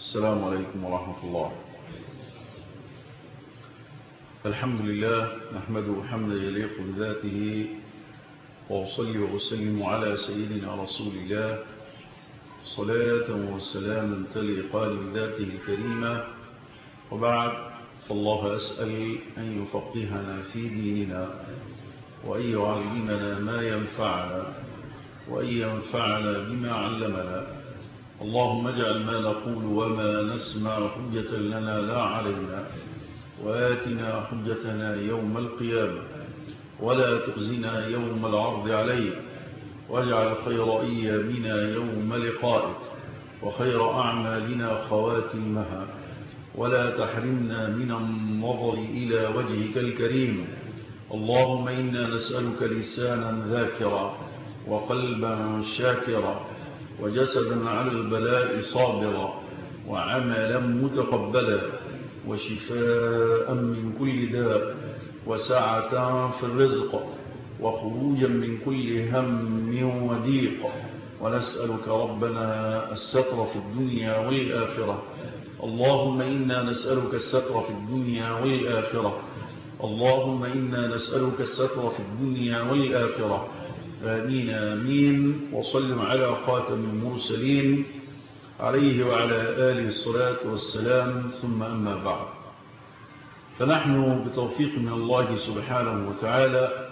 السلام عليكم ورحمة الله الحمد لله نحمده حمدا يليق بذاته وأصلي وأسلم على سيدنا رسول الله صلاة وسلاما تليقان بذاته الكريمة وبعد فالله أسأل أن يفقهنا في ديننا وأن يعلمنا ما ينفعنا وأن ينفعنا بما علمنا اللهم اجعل ما نقول وما نسمع حجة لنا لا علينا وآتنا حجتنا يوم القيامة ولا تخزنا يوم العرض عليك واجعل خير أيامنا يوم لقائك وخير أعمالنا خواتمها ولا تحرمنا من النظر إلى وجهك الكريم اللهم إنا نسألك لسانا ذاكرا وقلبا شاكرا وجسدا على البلاء صابرا وعملا متقبلا وشفاء من كل داء وسعة في الرزق وخروجا من كل هم وضيق ونسألك ربنا الستر في الدنيا والآخرة اللهم إنا نسألك الستر في الدنيا والآخرة اللهم إنا نسألك الستر في الدنيا والآخرة آمين آمين وصلم على خاتم المرسلين عليه وعلى آله الصلاة والسلام ثم أما بعد فنحن بتوفيق من الله سبحانه وتعالى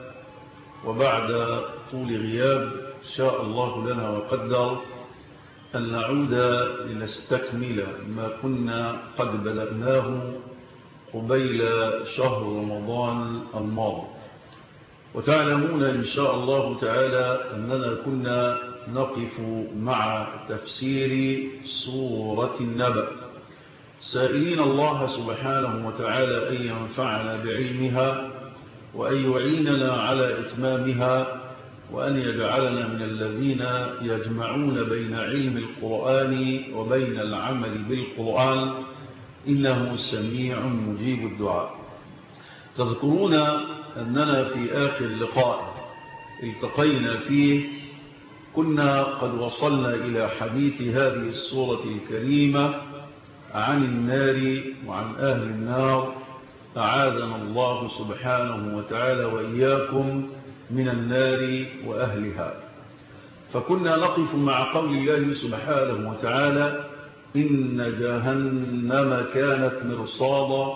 وبعد طول غياب شاء الله لنا وقدر أن نعود لنستكمل ما كنا قد بدأناه قبيل شهر رمضان الماضي وتعلمون إن شاء الله تعالى أننا كنا نقف مع تفسير سورة النبأ سائلين الله سبحانه وتعالى أن ينفعنا بعلمها وأن يعيننا على إتمامها وأن يجعلنا من الذين يجمعون بين علم القرآن وبين العمل بالقرآن إنه سميع مجيب الدعاء تذكرون أننا في آخر لقاء التقينا فيه كنا قد وصلنا إلى حديث هذه الصورة الكريمة عن النار وعن أهل النار أعاذنا الله سبحانه وتعالى وإياكم من النار وأهلها فكنا نقف مع قول الله سبحانه وتعالى إن جهنم كانت مرصادا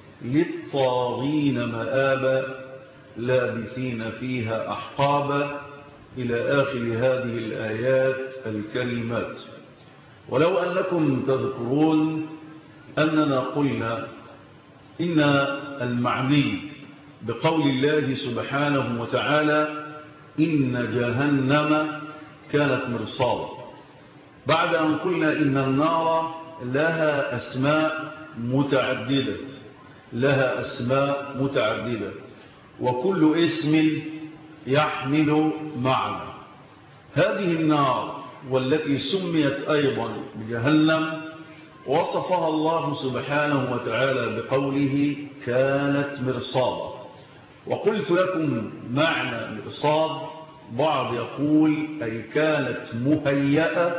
للطاغين مآبا لابثين فيها أحقابا إلى آخر هذه الآيات الكريمات ولو أنكم تذكرون أننا قلنا إن المعني بقول الله سبحانه وتعالى إن جهنم كانت مرصادا بعد أن قلنا إن النار لها أسماء متعددة لها أسماء متعددة وكل اسم يحمل معنى هذه النار والتي سميت أيضا بجهنم وصفها الله سبحانه وتعالى بقوله كانت مرصادا وقلت لكم معنى مرصاد بعض يقول أي كانت مهيئة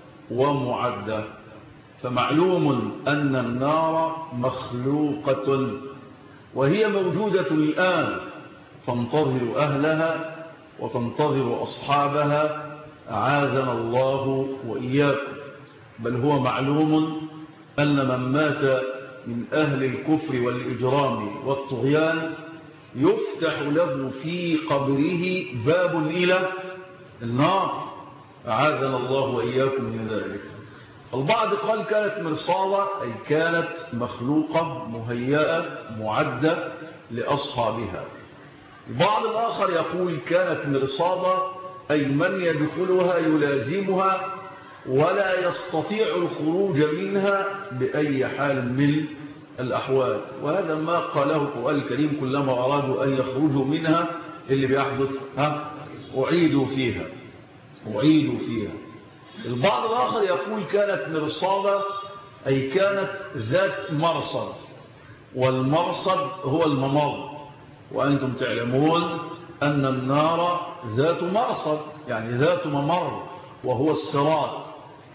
ومعدة فمعلوم أن النار مخلوقة وهي موجودة الآن تنتظر أهلها وتنتظر أصحابها أعاذنا الله وإياكم بل هو معلوم أن من مات من أهل الكفر والإجرام والطغيان يفتح له في قبره باب إلى النار أعاذنا الله وإياكم من ذلك البعض قال كانت مرصادة أي كانت مخلوقة مهيئة معدة لأصحابها البعض الآخر يقول كانت مرصادة أي من يدخلها يلازمها ولا يستطيع الخروج منها بأي حال من الأحوال وهذا ما قاله القرآن الكريم كلما أرادوا أن يخرجوا منها اللي بيحدث ها أعيدوا فيها أعيدوا فيها البعض الآخر يقول كانت مرصادة أي كانت ذات مرصد والمرصد هو الممر وأنتم تعلمون أن النار ذات مرصد يعني ذات ممر وهو الصراط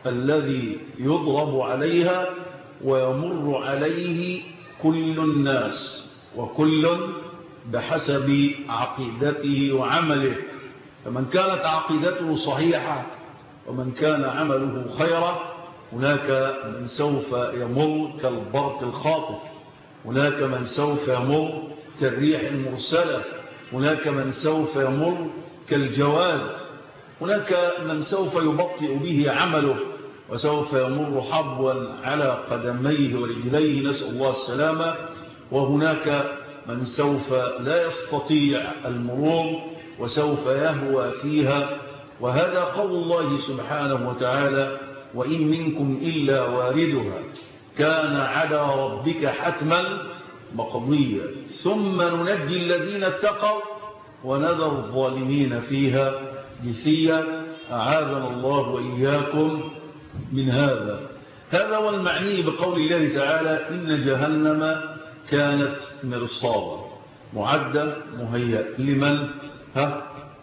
الذي يضرب عليها ويمر عليه كل الناس وكل بحسب عقيدته وعمله فمن كانت عقيدته صحيحة ومن كان عمله خيرا هناك من سوف يمر كالبرق الخاطف هناك من سوف يمر كالريح المرسلة هناك من سوف يمر كالجواد هناك من سوف يبطئ به عمله وسوف يمر حبوا على قدميه ورجليه نسأل الله السلامة وهناك من سوف لا يستطيع المرور وسوف يهوى فيها وهذا قول الله سبحانه وتعالى وإن منكم إلا واردها كان على ربك حتما مقضيا ثم ننجي الذين اتقوا ونذر الظالمين فيها جثيا أعاذنا الله وإياكم من هذا هذا هو المعني بقول الله تعالى إن جهنم كانت مرصادا معدة مهيئة لمن ها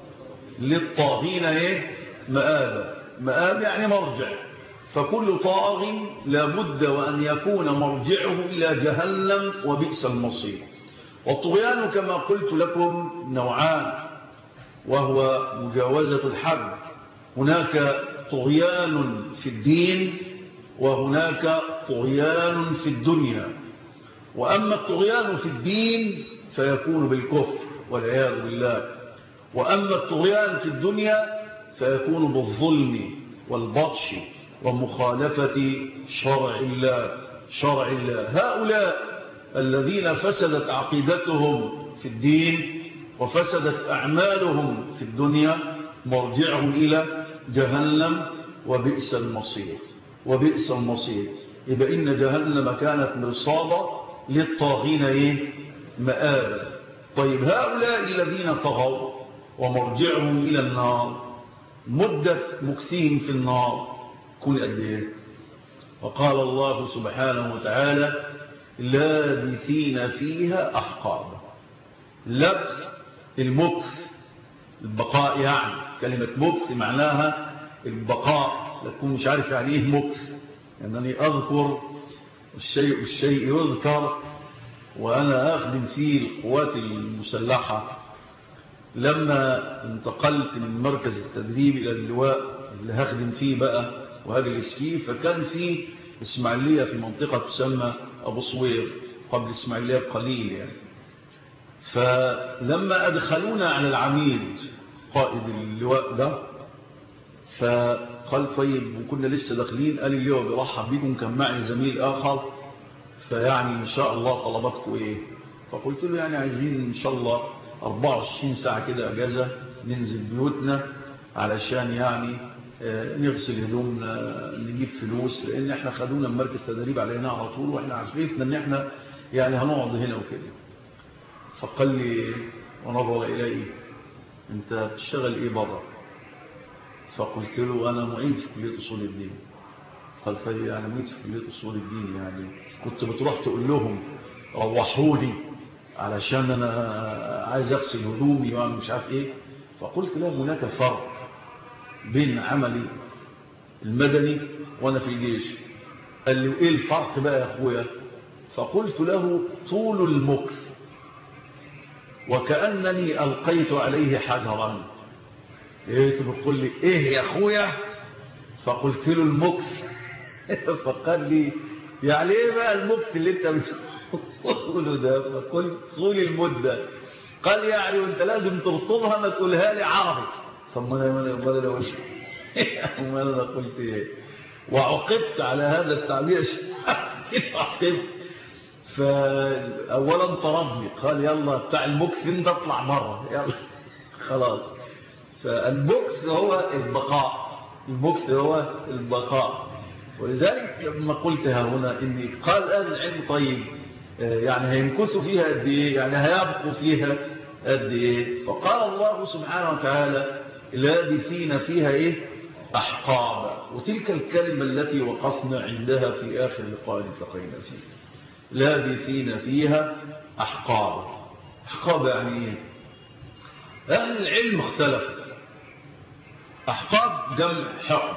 للطاغين ايه مآبا مآب يعني مرجع فكل طاغ لابد وأن يكون مرجعه إلى جهنم وبئس المصير والطغيان كما قلت لكم نوعان وهو مجاوزة الحد هناك طغيان في الدين وهناك طغيان في الدنيا وأما الطغيان في الدين فيكون بالكفر والعياذ بالله وأما الطغيان في الدنيا فيكون بالظلم والبطش ومخالفة شرع الله شرع الله هؤلاء الذين فسدت عقيدتهم في الدين وفسدت أعمالهم في الدنيا مرجعهم إلى جهنم وبئس المصير وبئس المصير يبقى إن جهنم كانت مرصادا للطاغين إيه؟ مآبا طيب هؤلاء الذين طغوا ومرجعهم إلى النار مدة مكسيهم في النار كون قد ايه وقال الله سبحانه وتعالى لابثين فيها أحقابا لبث المكث البقاء يعني كلمة مكث معناها البقاء لكون مش عارف يعني ايه مكث يعني أذكر الشيء الشيء يذكر وأنا أخدم فيه القوات المسلحة لما انتقلت من مركز التدريب إلى اللواء اللي هخدم فيه بقى وهجلس فيه فكان في إسماعيلية في منطقة تسمى أبو صوير قبل إسماعيلية قليل يعني فلما أدخلونا على العميد قائد اللواء ده فقال طيب وكنا لسه داخلين قال لي هو بيرحب بيكم كان معي زميل آخر فيعني إن شاء الله طلباتكم إيه فقلت له يعني عايزين إن شاء الله 24 ساعة كده أجازة ننزل بيوتنا علشان يعني نغسل هدومنا نجيب فلوس لأن احنا خدونا مركز تدريب علينا على طول واحنا عارفين ان احنا يعني هنقعد هنا وكده فقال لي ونظر إلي انت بتشتغل ايه بره فقلت له انا معيد في كلية اصول الدين قال طيب يعني معيد في كلية اصول الدين يعني كنت بتروح تقول لهم روحوني علشان انا عايز اغسل هدومي وانا مش عارف ايه فقلت له هناك فرق بين عملي المدني وانا في الجيش قال لي ايه الفرق بقى يا اخويا فقلت له طول المكث وكأنني ألقيت عليه حجرا ايه بتقول لي ايه يا اخويا فقلت له المكث فقال لي يعني ايه بقى المكث اللي انت بتقوله ده فقلت طول المدة قال يعني وانت لازم ترطبها ما تقولها لي عربي طب ما انا ما انا وش ما انا قلت ايه وعقبت على هذا التعبير عقبت فاولا طردني قال يلا بتاع المكث انت اطلع بره يلا خلاص فالمكث هو البقاء المكث هو البقاء ولذلك لما قلتها هنا اني قال اهل العلم طيب يعني هيمكثوا فيها قد ايه يعني هيبقوا فيها قد ايه فقال الله سبحانه وتعالى لابثين فيها ايه احقابا وتلك الكلمة التي وقفنا عندها في آخر لقاء التقينا فيه لابثين فيها أحقابا أحقاب يعني ايه أهل العلم اختلفوا أحقاب جمع حقب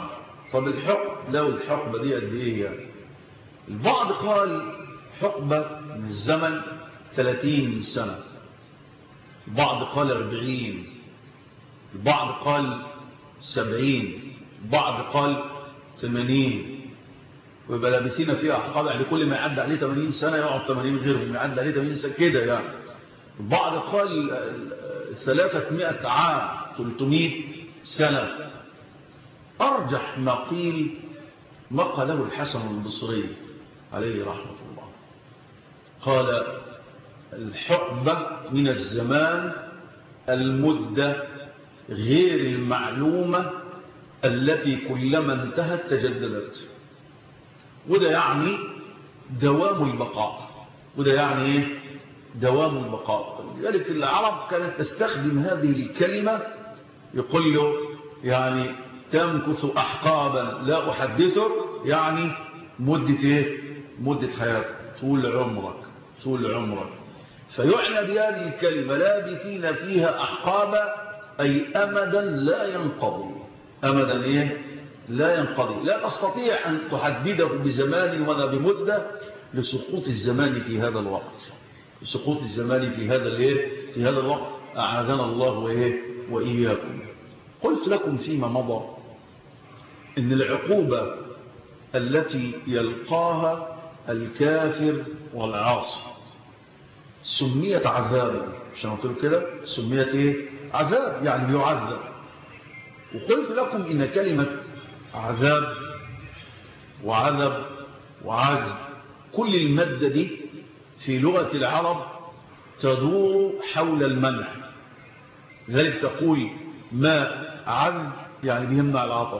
طب الحكم لو الحقبة دي قد ايه يعني البعض قال حقبة من الزمن 30 سنة البعض قال 40 البعض قال 70 البعض قال 80 ويبقى لابثين فيها أحقاب يعني كل ما يعدى عليه 80 سنة يقعد 80 غيرهم يعدى عليه 80 سنة كده يعني البعض قال 300 عام 300 سنة أرجح ما قيل ما قاله الحسن البصري عليه رحمة الله قال الحقبة من الزمان المدة غير المعلومة التي كلما انتهت تجددت وده يعني دوام البقاء وده يعني ايه دوام البقاء لذلك العرب كانت تستخدم هذه الكلمة يقول له يعني تمكث أحقابا لا أحدثك يعني مدة إيه؟ مدة حياتك طول عمرك طول عمرك فيعنى بهذه الكلمة لابثين فيها أحقابا أي أمدا لا ينقضي أمدا إيه؟ لا ينقضي لا تستطيع أن تحدده بزمان ولا بمدة لسقوط الزمان في هذا الوقت لسقوط الزمان في هذا الايه في هذا الوقت أعاذنا الله وإيه وإياكم قلت لكم فيما مضى إن العقوبة التي يلقاها الكافر والعاصي سميت عذابا عشان قلت كده سميت ايه عذاب يعني يعذب وقلت لكم إن كلمة عذاب وعذب وعزب كل المادة دي في لغة العرب تدور حول المنع لذلك تقول ما عذب يعني بيمنع العطش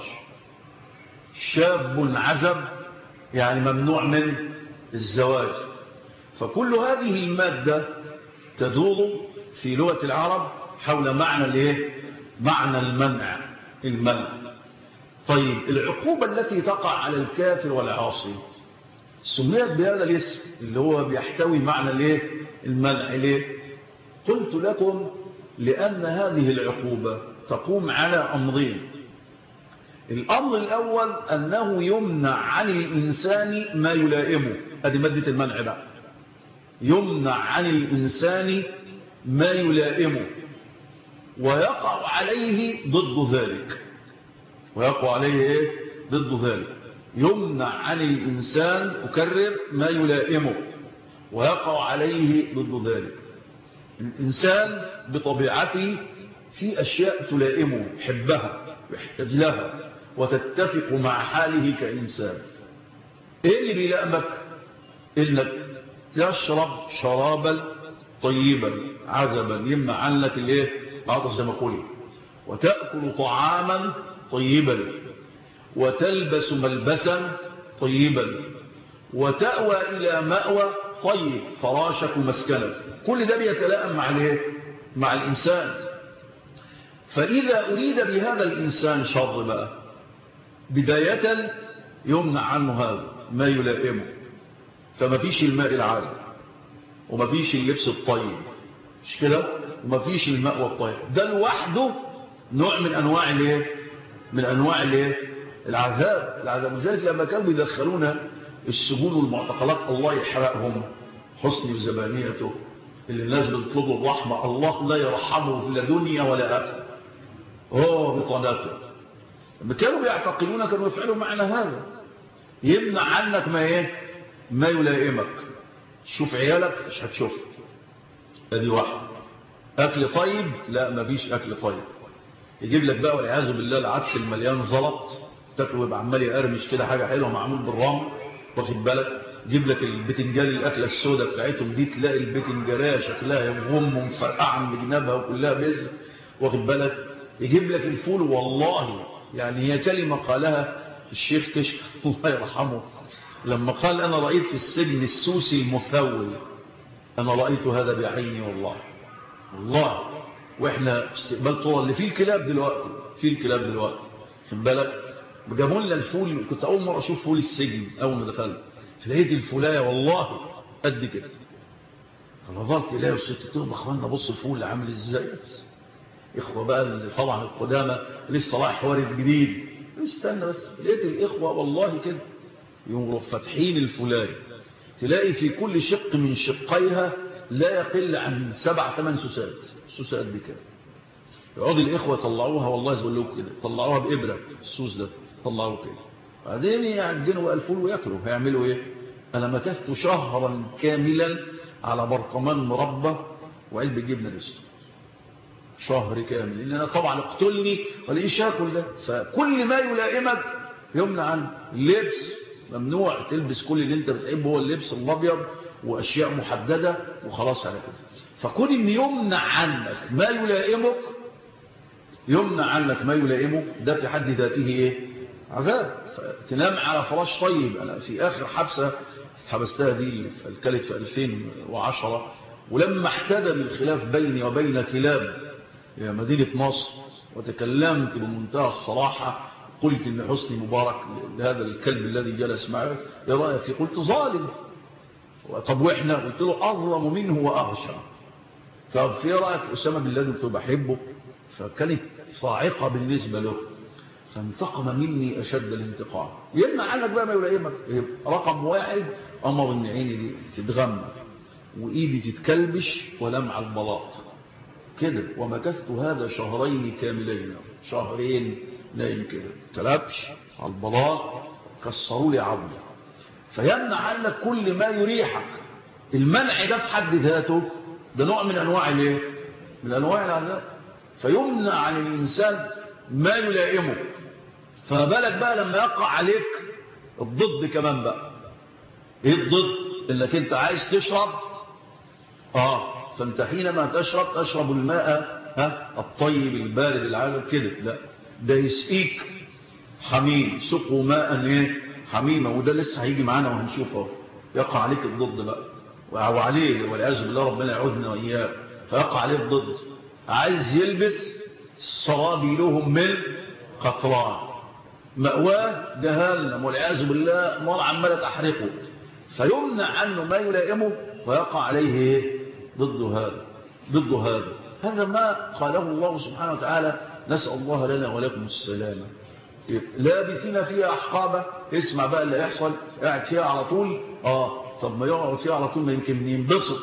شاب عزب يعني ممنوع من الزواج فكل هذه المادة تدور في لغة العرب حول معنى الايه معنى المنع المنع طيب العقوبة التي تقع على الكافر والعاصي سميت بهذا الاسم اللي هو بيحتوي معنى الايه المنع ليه قلت لكم لأن هذه العقوبة تقوم على أمرين الأمر الأول أنه يمنع عن الإنسان ما يلائمه هذه مادة المنع بقى يمنع عن الإنسان ما يلائمه ويقع عليه ضد ذلك ويقع عليه إيه؟ ضد ذلك يمنع عن الإنسان أكرر ما يلائمه ويقع عليه ضد ذلك الإنسان بطبيعته في أشياء تلائمه يحبها ويحتاج لها وتتفق مع حاله كإنسان إيه اللي بيلائمك إنك تشرب شرابا طيبا عزبا يمنع عنك الايه عطس زي ما قلت وتأكل طعاما طيبا وتلبس ملبسا طيبا وتأوى إلى مأوى طيب فراشك ومسكنك كل ده بيتلائم مع الايه مع الإنسان فإذا أريد بهذا الإنسان شر بقى بداية يمنع عنه هذا ما يلائمه فما فيش الماء العذب وما فيش اللبس الطيب مش كده وما فيش الماء الطيب ده لوحده نوع من أنواع الايه من أنواع الايه العذاب العذاب لذلك لما كانوا بيدخلونا السجون والمعتقلات الله يحرقهم حسني وزبانيته اللي الناس بتطلبوا الرحمة الله لا يرحمه لا دنيا ولا آخرة هو بطناته لما كانوا بيعتقلون كانوا يفعلوا معنا هذا يمنع عنك ما ايه ما يلائمك شوف عيالك مش هتشوف ادي واحد اكل طيب لا ما فيش اكل طيب يجيب لك بقى والعياذ بالله العدس المليان زلط تاكله يبقى عمال يقرمش كده حاجه حلوه معمول بالرمل واخد بالك يجيب لك البتنجان الاكله السوداء بتاعتهم دي تلاقي البتنجانيه شكلها يغم ومفرقعه من جنابها وكلها بز واخد بالك يجيب لك الفول والله يعني هي كلمه قالها الشيخ كشك الله يرحمه لما قال انا رايت في السجن السوسي المثول انا رايت هذا بعيني والله والله واحنا في استقبال طول اللي فيه الكلاب دلوقتي فيه الكلاب دلوقتي خد بالك جابوا لنا الفول كنت اول مره اشوف فول السجن اول ما دخلت لقيت الفولايه والله قد كده نظرت اليها وست تقول اخوانا بص الفول عامل ازاي اخوه بقى اللي طبعا القدامى لسه رايح وارد جديد استنى بس لقيت الإخوة والله كده يروح فاتحين الفلاي تلاقي في كل شق من شقيها لا يقل عن سبع ثمان سوسات السوسات دي كده يقعد الإخوة يطلعوها والله زي لكم كده طلعوها بإبرة السوس ده طلعوه كده بعدين يعجنوا بقى الفول وياكلوا هيعملوا ايه انا مكثت شهرا كاملا على برطمان مربى وعلبة جبنة لسه شهر كامل لان انا طبعا اقتلني ولاقيش اكل ده فكل ما يلائمك يمنع عنه اللبس ممنوع تلبس كل اللي انت بتحبه هو اللبس الابيض واشياء محدده وخلاص على كده فكون ان يمنع عنك ما يلائمك يمنع عنك ما يلائمك ده في حد ذاته ايه عذاب تنام على فراش طيب انا في اخر حبسه حبستها دي كانت في 2010 ولما احتدم الخلاف بيني وبين كلاب يا مدينة نصر وتكلمت بمنتهى الصراحة قلت ان حسني مبارك لهذا الكلب الذي جلس معي يا رأيك في قلت ظالم طب واحنا قلت له اظلم منه واغشى طب في رأيك في أسامة بن لادن كنت بحبه فكانت صاعقة بالنسبة له فانتقم مني أشد الانتقام يمنع عنك بقى ما يلائمك رقم واحد أمر إن عيني دي تتغمى وإيدي تتكلبش ولمع البلاط كده ومكثت هذا شهرين كاملين شهرين نايم كده تلبش على البلاط كسروا لي عظمي فيمنع عنك كل ما يريحك المنع ده في حد ذاته ده نوع من أنواع الايه من أنواع العذاب فيمنع عن الإنسان ما يلائمه فما بالك بقى لما يقع عليك الضد كمان بقى ايه الضد انك انت عايز تشرب اه فانت حينما تشرب تشرب الماء ها الطيب البارد العالم كده لا ده يسقيك حميم سقوا ماء ايه حميمة وده لسه هيجي معانا وهنشوفه يقع عليك الضد بقى وعليه والعياذ بالله ربنا يعوذنا واياه فيقع عليه الضد عايز يلبس صرابيلهم من قطران مأواه جهنم والعياذ بالله نار عمالة تحرقه فيمنع عنه ما يلائمه ويقع عليه ضد هذا ضد هذا هذا ما قاله الله سبحانه وتعالى نسأل الله لنا ولكم السلامة لابثين فيها أحقابة اسمع بقى اللي يحصل قاعد فيها على طول آه طب ما يقعد فيها على طول ما يمكن ينبسط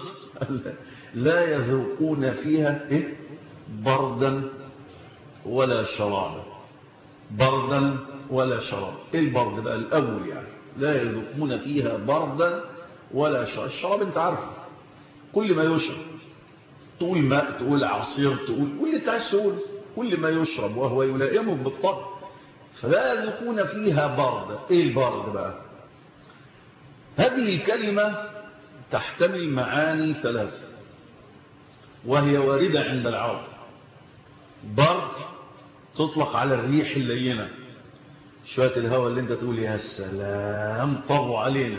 لا يذوقون فيها إيه؟ بردا ولا شرابا بردا ولا شراب ايه البرد بقى الاول يعني لا يذوقون فيها بردا ولا شراب الشراب انت عارفه كل ما يشرب تقول ماء تقول عصير تقول كل انت عايز تقول كل ما يشرب وهو يلائمك بالطبع فلا يذوقون فيها برد ايه البرد بقى هذه الكلمة تحتمل معاني ثلاثة وهي واردة عند العرب برد تطلق على الريح اللينة شوية الهواء اللي انت تقول يا سلام طروا علينا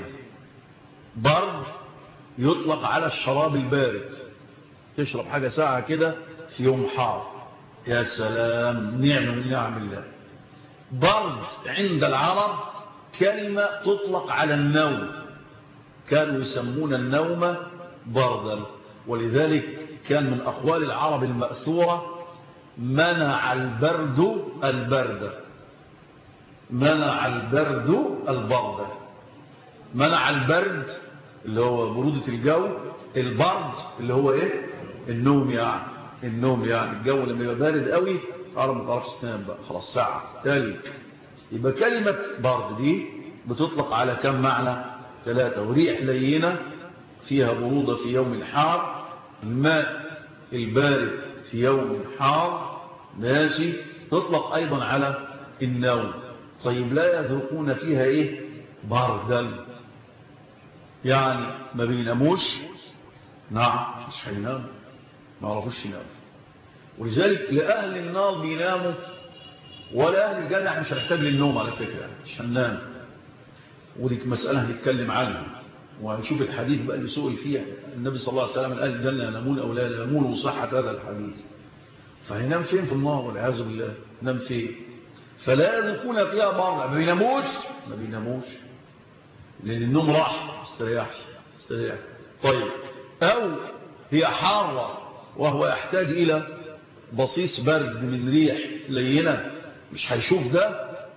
برد يطلق على الشراب البارد تشرب حاجة ساعة كده في يوم حار يا سلام نعم من نعم الله برد عند العرب كلمة تطلق على النوم كانوا يسمون النوم بردا ولذلك كان من أقوال العرب المأثورة منع البرد البرد منع البرد البرد منع البرد اللي هو برودة الجو البرد اللي هو ايه النوم يعني النوم يعني الجو لما يبقى بارد قوي عرب ما تعرفش تنام بقى خلاص ساعة تلج يبقى كلمة برد دي بتطلق على كم معنى ثلاثة وريح لينة فيها برودة في يوم الحار الماء البارد في يوم حار ماشي تطلق أيضا على النوم طيب لا يذوقون فيها إيه بردا يعني ما بيناموش نعم مش هيناموا ما عرفوش يناموا ولذلك لأهل النار بيناموا ولا أهل الجنة احنا مش هنحتاج للنوم على فكرة مش هننام ودي مسألة هنتكلم عنها وهنشوف الحديث بقى اللي سئل فيها النبي صلى الله عليه وسلم أهل الجنة ينامون أو لا ينامون وصحة هذا الحديث فهينام فين في النار والعياذ بالله نام فين فلا يذوقون فيها برد ما بيناموش ما بيناموش لأن النوم راح استريحش استريح طيب أو هي حارة وهو يحتاج إلى بصيص برد من ريح لينة مش هيشوف ده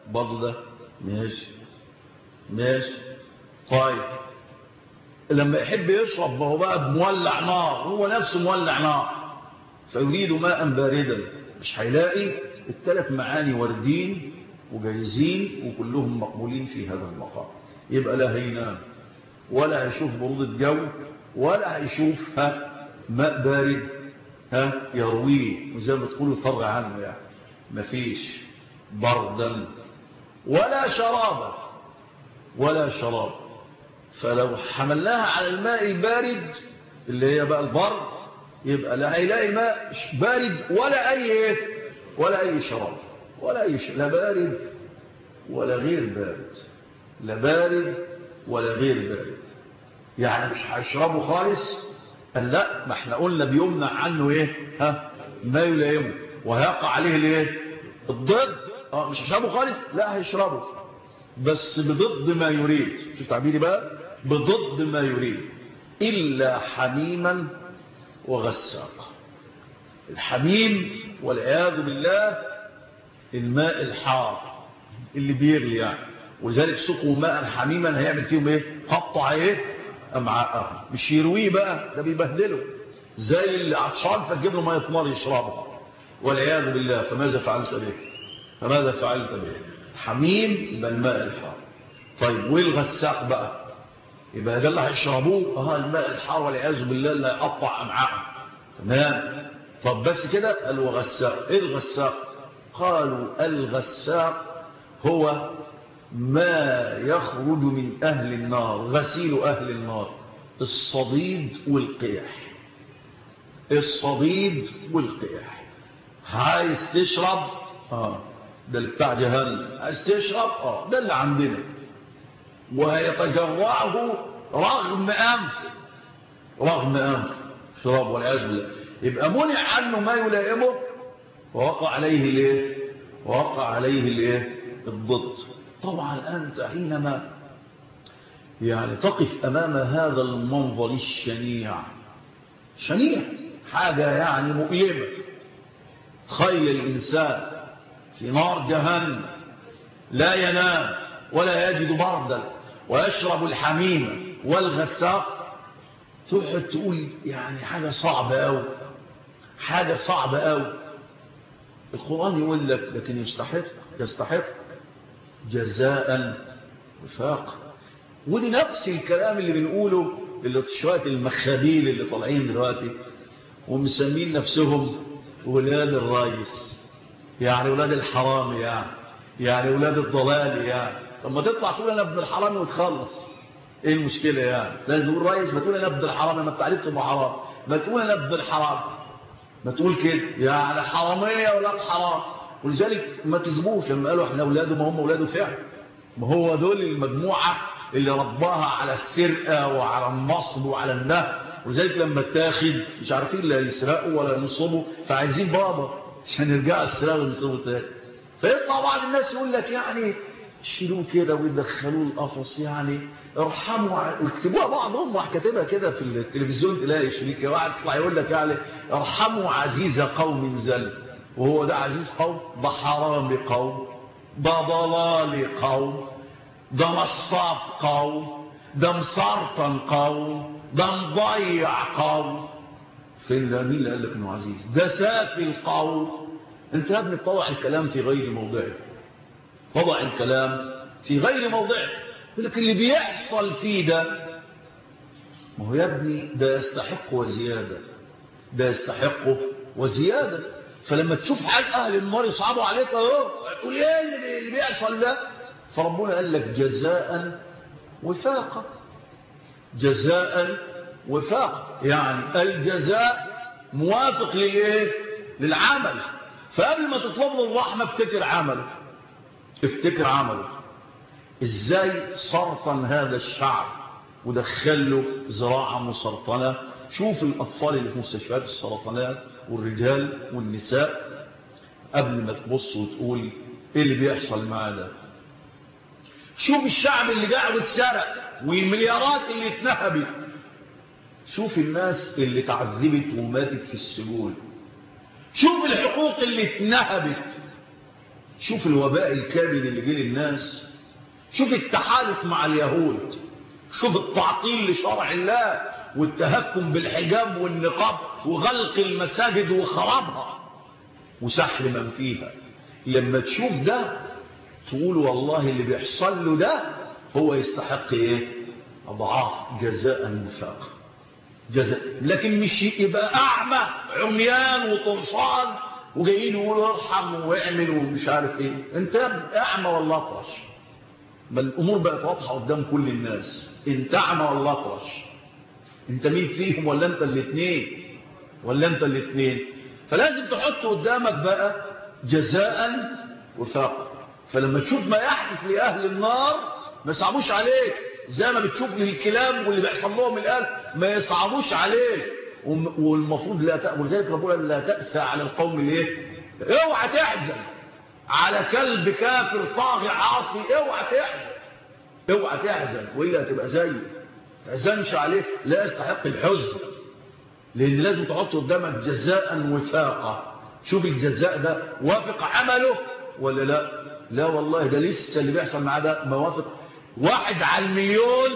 برضه ده ماشي ماشي طيب لما يحب يشرب ما هو بقى مولع نار هو نفسه مولع نار فيريد ماء باردا مش هيلاقي الثلاث معاني واردين وجايزين وكلهم مقبولين في هذا المقام يبقى لا هينام ولا هيشوف برود الجو ولا هيشوف ها ماء بارد ها يرويه وزي ما تقولوا طر عنه يعني مفيش بردا ولا شرابا ولا شراب فلو حملناها على الماء البارد اللي هي بقى البرد يبقى لا هيلاقي ماء بارد ولا أي ولا أي شراب ولا أي شيء لا بارد ولا غير بارد لا بارد ولا غير بارد يعني مش هيشربه خالص قال لا ما احنا قلنا بيمنع عنه ايه ها ما يلائمه وهيقع عليه الايه الضد اه مش هيشربه خالص لا هيشربه بس بضد ما يريد شوف تعبيري بقى بضد ما يريد إلا حميما وغساقا الحميم والعياذ بالله الماء الحار اللي بيغلي يعني ولذلك سقوا ماء حميما هيعمل فيهم ايه قطع ايه امعاءهم مش يرويه بقى ده بيبهدله زي اللي عطشان فتجيب له ميه نار يشربها والعياذ بالله فماذا فعلت به فماذا فعلت به حميم يبقى الماء الحار طيب والغساق بقى يبقى ده اللي هيشربوه اه الماء الحار والعياذ بالله اللي هيقطع امعاءهم تمام طب بس كده قال وغساق ايه الغساق قالوا الغساق هو ما يخرج من أهل النار غسيل أهل النار الصديد والقيح الصديد والقيح عايز تشرب اه ده اللي بتاع جهنم عايز تشرب اه ده اللي عندنا وهيتجرعه رغم أنف رغم أنف شراب والعياذ بالله يبقى منع عنه ما يلائمه ووقع عليه الايه ووقع عليه الايه الضد طبعا أنت حينما يعني تقف أمام هذا المنظر الشنيع شنيع حاجة يعني مؤلمة تخيل الإنسان في نار جهنم لا ينام ولا يجد بردا ويشرب الحميم والغساق تقعد تقول يعني حاجة صعبة أوي حاجة صعبة أوي القرآن يقول لك لكن يستحق يستحق جزاء وفاق ودي نفس الكلام اللي بنقوله اللي شوية المخابيل اللي طالعين دلوقتي ومسمين نفسهم ولاد الرايس يعني ولاد الحرام يعني يعني ولاد الضلال يعني طب ما تطلع تقول انا ابن الحرام وتخلص ايه المشكله يعني لازم تقول رايس ما تقول انا ابن الحرام ما بتعرفش تبقى حرام ما تقول انا ابن الحرام ما تقول كده يعني حراميه ولاد حرام ولذلك ما كذبوش لما قالوا احنا اولاده ما هم اولاده فعلا ما هو دول المجموعه اللي رباها على السرقه وعلى النصب وعلى النهب ولذلك لما اتاخد مش عارفين لا يسرقوا ولا ينصبوا فعايزين بابا عشان يرجعوا السرقه وينصبوا تاني فيطلع بعض الناس يقول لك يعني شيلوه كده ويدخلوه القفص يعني ارحموا ويكتبوها بعضهم راح كاتبها كده في التلفزيون تلاقي شريك واحد يطلع يقول لك يعني ارحموا عزيز قوم زل وهو ده عزيز قوم ده حرام قوم ده ضلال قوم ده نصاب قوم ده مسرطن قوم ده مضيع قوم فين مين اللي قال لك انه عزيز ده سافي القوم انت يا ابني بتضع الكلام في غير موضعه وضع الكلام في غير موضعه لكن اللي بيحصل فيه ده ما هو يا ابني ده يستحق وزيادة ده يستحق وزيادة فلما تشوف حال أهل النار يصعبوا عليك اهو تقول ايه اللي بيحصل ده فربنا قال لك جزاء وفاقا جزاء وفاقا يعني الجزاء موافق للايه للعمل فقبل ما تطلب له الرحمه افتكر عمله افتكر عمله ازاي سرطن هذا الشعب ودخله زراعة مسرطنة شوف الأطفال اللي في مستشفيات السرطانات والرجال والنساء قبل ما تبص وتقول ايه اللي بيحصل معاه ده شوف الشعب اللي قاعد اتسرق والمليارات اللي اتنهبت شوف الناس اللي تعذبت وماتت في السجون شوف الحقوق اللي اتنهبت شوف الوباء الكامل اللي جه للناس شوف التحالف مع اليهود شوف التعطيل لشرع الله والتهكم بالحجاب والنقاب وغلق المساجد وخرابها وسحل من فيها لما تشوف ده تقول والله اللي بيحصل له ده هو يستحق ايه اضعاف جزاء وفاقا جزاء لكن مش يبقى اعمى عميان وطرشان وجايين يقولوا ارحم واعمل ومش عارف ايه انت اعمى ولا اطرش بل الامور بقت واضحه قدام كل الناس انت اعمى ولا اطرش انت مين فيهم ولا انت الاثنين ولا انت الاثنين فلازم تحط قدامك بقى جزاء وفاقا فلما تشوف ما يحدث لاهل النار ما يصعبوش عليك زي ما بتشوف للكلاب واللي بيحصل لهم الان ما يصعبوش عليك والمفروض لا تأ... ولذلك ربنا لا تأسى على القوم الايه اوعى تحزن على كلب كافر طاغي عاصي اوعى تحزن اوعى تحزن والا هتبقى زيه تحزنش عليه لا يستحق الحزن لان لازم تحط قدامك جزاء وفاقا شوف الجزاء ده وافق عمله ولا لا لا والله ده لسه اللي بيحصل معاه ده موافق واحد على المليون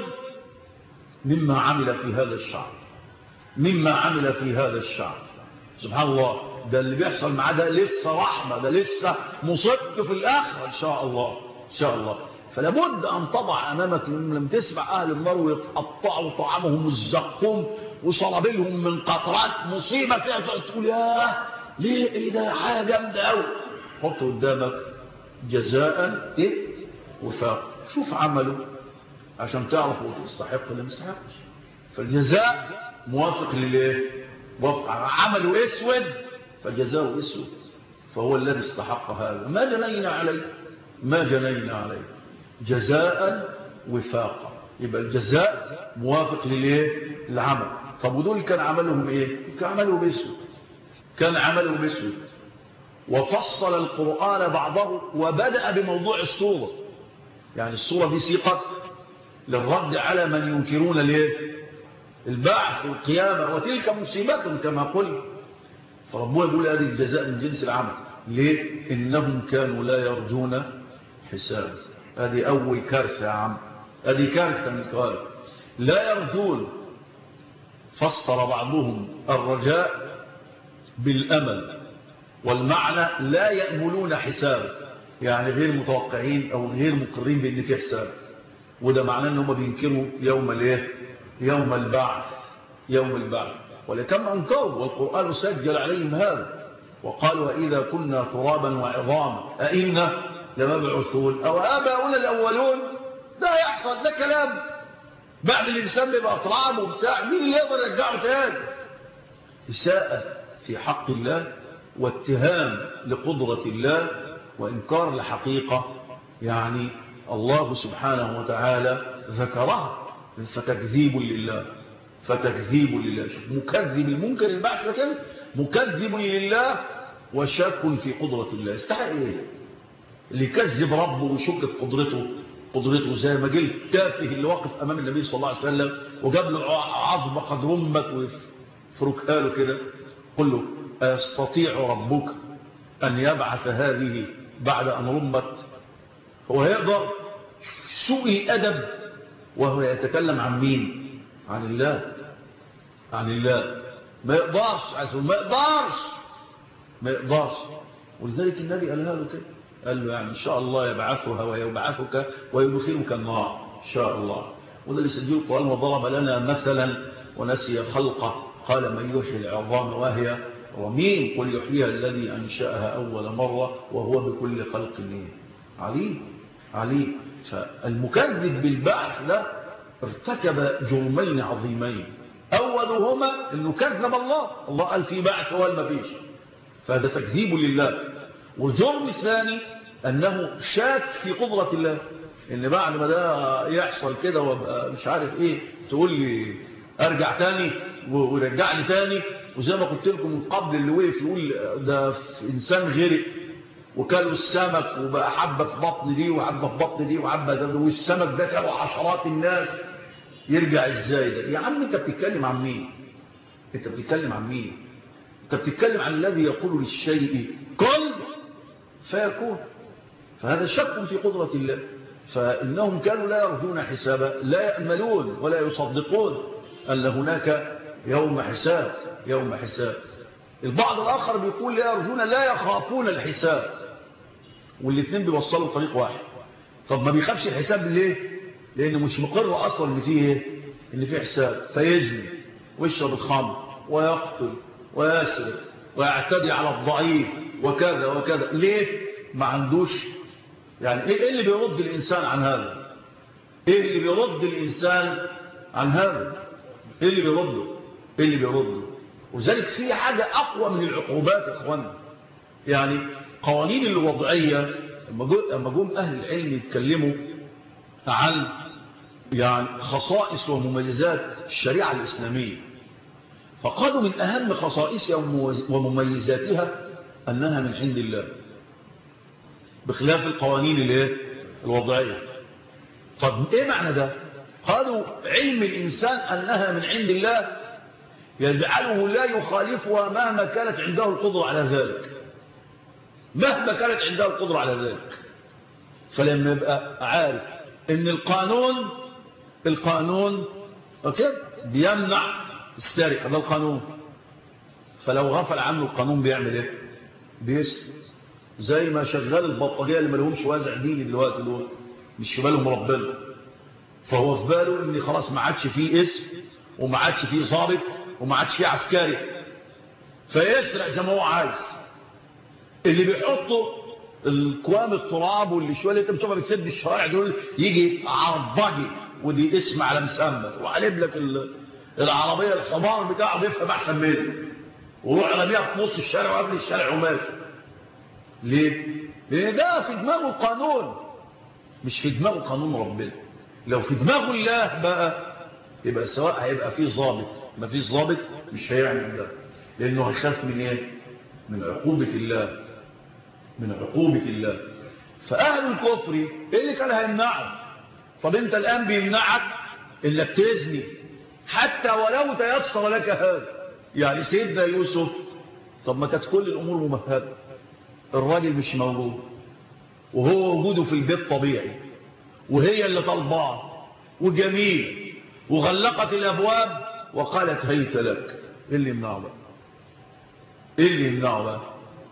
مما عمل في هذا الشعب مما عمل في هذا الشعب سبحان الله ده اللي بيحصل معاه ده لسه رحمة ده لسه مصد في الآخرة إن شاء الله إن شاء الله فلا بد أن تضع أمامك لما تسمع أهل النار ويتقطعوا طعامهم الزقوم وصلابلهم من قطرات مصيبة كده تقول ياه ليه إيه ده حاجة جامدة أوي حط قدامك جزاء إيه وفاق شوف عمله عشان تعرف هو تستحق ولا ما يستحقش فالجزاء موافق للايه موافق عمله اسود فجزاؤه اسود فهو الذي استحق هذا ما جنينا عليه ما جنينا عليه جزاء وفاقا يبقى الجزاء موافق للايه العمل طب ودول كان عملهم ايه كان عملهم اسود كان عملهم اسود وفصل القرآن بعضه وبدأ بموضوع الصورة يعني الصورة دي سيقت للرد على من ينكرون الايه البعث والقيامة وتلك مصيبة كما قلت فربنا يقول هذه الجزاء من جنس العمل ليه إنهم كانوا لا يرجون حساب هذه أول كارثة يا عم هذه كارثة من قال لا يرجون فسر بعضهم الرجاء بالأمل والمعنى لا يأملون حساب يعني غير متوقعين أو غير مقرين بأن في حساب وده معناه أنهم بينكروا يوم الايه يوم البعث يوم البعث ولكم أنكروا والقرآن سجل عليهم هذا وقالوا إذا كنا ترابا وعظاما أئنا لمبعثون أو آباؤنا الأولون ده يحصل ده كلام بعد الإنسان بيبقى تراب وبتاع مين اللي يقدر يرجعه تاني إساءة في حق الله واتهام لقدرة الله وإنكار لحقيقة يعني الله سبحانه وتعالى ذكرها فتكذيب لله فتكذيب لله مكذب المنكر البعث لكن مكذب لله وشاك في قدرة الله استحق ايه اللي يكذب ربه ويشك في قدرته قدرته زي ما قلت تافه اللي واقف امام النبي صلى الله عليه وسلم وجاب له عظمه قدر امك ويفركها له كده قل له أيستطيع ربك أن يبعث هذه بعد أن رمت هو يقدر سوء الأدب وهو يتكلم عن مين عن الله عن الله ما يقدرش ما يقدرش ما يقدرش ولذلك النبي قالها له كده قال له يعني إن شاء الله يبعثها ويبعثك ويدخلك النار إن شاء الله وده اللي سجل القرآن وضرب لنا مثلا ونسي خلقه قال من يحيي العظام وهي رميم قل يحييها الذي أنشأها أول مرة وهو بكل خلق عليم عليم فالمكذب بالبعث ده ارتكب جرمين عظيمين أولهما أنه كذب الله الله قال في بعث وقال ما فيش فهذا تكذيب لله والجرم الثاني أنه شاك في قدرة الله إن بعد ما ده يحصل كده وابقى مش عارف إيه تقول لي أرجع تاني ويرجع لي تاني وزي ما قلت لكم من قبل اللي وقف يقول ده إنسان غرق وكلوا السمك وبقى حبة في بطن دي وحبة في بطن دي وحبة ده والسمك ده كانوا عشرات الناس يرجع ازاي ده يا عم انت بتتكلم عن مين انت بتتكلم عن مين انت بتتكلم عن الذي يقول للشيء كن فيكون فهذا شك في قدرة الله فإنهم كانوا لا يرجون حسابا لا يأملون ولا يصدقون أن هناك يوم حساب يوم حساب البعض الآخر بيقول لا يرجون لا يخافون الحساب والاثنين بيوصلوا طريق واحد طب ما بيخافش الحساب ليه لأنه مش مقر أصلا إن فيه إيه؟ إن فيه حساب فيزني ويشرب الخمر ويقتل ويسرق ويعتدي على الضعيف وكذا وكذا ليه ما عندوش يعني ايه اللي بيرد الانسان عن هذا ايه اللي بيرد الانسان عن هذا ايه اللي بيرده ايه اللي بيرده وذلك في حاجة اقوى من العقوبات يا اخوانا يعني قوانين الوضعية لما جم اهل العلم يتكلموا عن يعني خصائص ومميزات الشريعة الإسلامية فقالوا من أهم خصائصها ومميزاتها أنها من عند الله بخلاف القوانين الوضعية طب إيه معنى ده قالوا علم الإنسان أنها من عند الله يجعله لا يخالفها مهما كانت عنده القدرة على ذلك مهما كانت عنده القدرة على ذلك فلما يبقى عارف ان القانون القانون اوكي بيمنع السرقه ده القانون فلو غفل عنه القانون بيعمل ايه بيسرق زي ما شغال البطاريه اللي ما لهمش وازع ديني دلوقتي دول مش في بالهم ربنا فهو في باله ان خلاص ما عادش فيه اسم وما عادش فيه ضابط وما عادش فيه عسكري فيسرق زي ما هو عايز اللي بيحطوا الكوام التراب واللي شويه اللي انت بتشوفها بتسد الشوارع دول يجي عربجي ودي اسم على مسمى وقلب لك العربيه الحمار بتاعه بيفهم احسن منه وروح رميها في نص الشارع وقبل الشارع وماشي ليه؟ لان ده في دماغه القانون مش في دماغه قانون ربنا لو في دماغه الله بقى يبقى سواء هيبقى فيه ضابط ما فيش ضابط مش هيعمل ده لانه هيخاف من ايه؟ من عقوبه الله من عقوبة الله فأهل الكفر إيه اللي كان هيمنعه طب أنت الآن بيمنعك إنك تزني حتى ولو تيسر لك هذا يعني سيدنا يوسف طب ما كانت كل الأمور ممهدة الراجل مش موجود وهو وجوده في البيت طبيعي وهي اللي طلباه وجميل وغلقت الأبواب وقالت هيت لك إيه اللي يمنعه بقى إيه اللي يمنعه بقى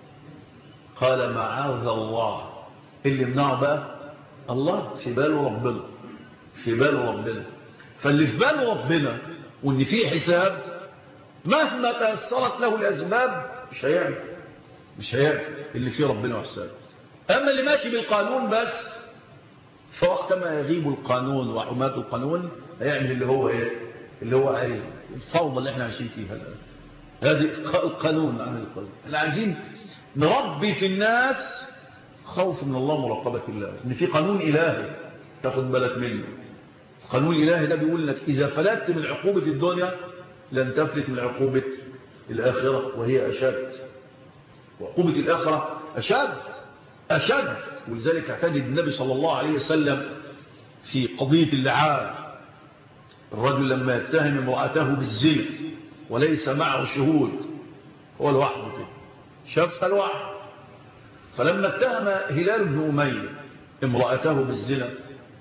قال معاذ الله اللي يمنعه بقى الله في باله ربنا في باله ربنا فاللي في باله ربنا وان في حساب مهما تيسرت له الاسباب مش هيعمل مش هيعمل اللي فيه ربنا وحساب اما اللي ماشي بالقانون بس فوقتما يغيب القانون وحماة القانون هيعمل اللي هو ايه اللي هو عايزه الفوضى اللي احنا عايشين فيها الان هذه القانون عن القانون احنا عايزين نربي في الناس خوف من الله مراقبة الله ان في قانون إلهي تاخد بالك منه القانون الإلهي ده بيقول لك إذا فلتت من عقوبة الدنيا لن تفلت من عقوبة الآخرة وهي أشد وعقوبة الآخرة أشد أشد ولذلك اعتدد النبي صلى الله عليه وسلم في قضية اللعان الرجل لما يتهم امرأته بالزنا وليس معه شهود هو لوحده كده شافها الوحي فلما اتهم هلال بن أمية امرأته بالزنا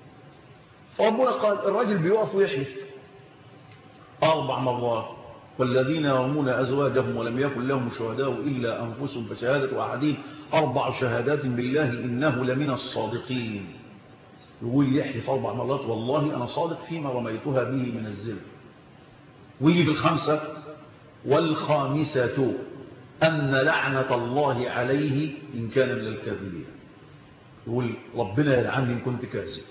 فربنا قال الرجل بيقف ويحلف أربع مرات والذين يرمون أزواجهم ولم يكن لهم شهداء إلا أنفسهم فشهادة أحدهم أربع شهادات بالله إنه لمن الصادقين يقول يحلف أربع مرات والله أنا صادق فيما رميتها به من الزنا ويجي في الخمسة والخامسة أن لعنة الله عليه إن كان من الكاذبين يقول ربنا يلعني إن كنت كاذب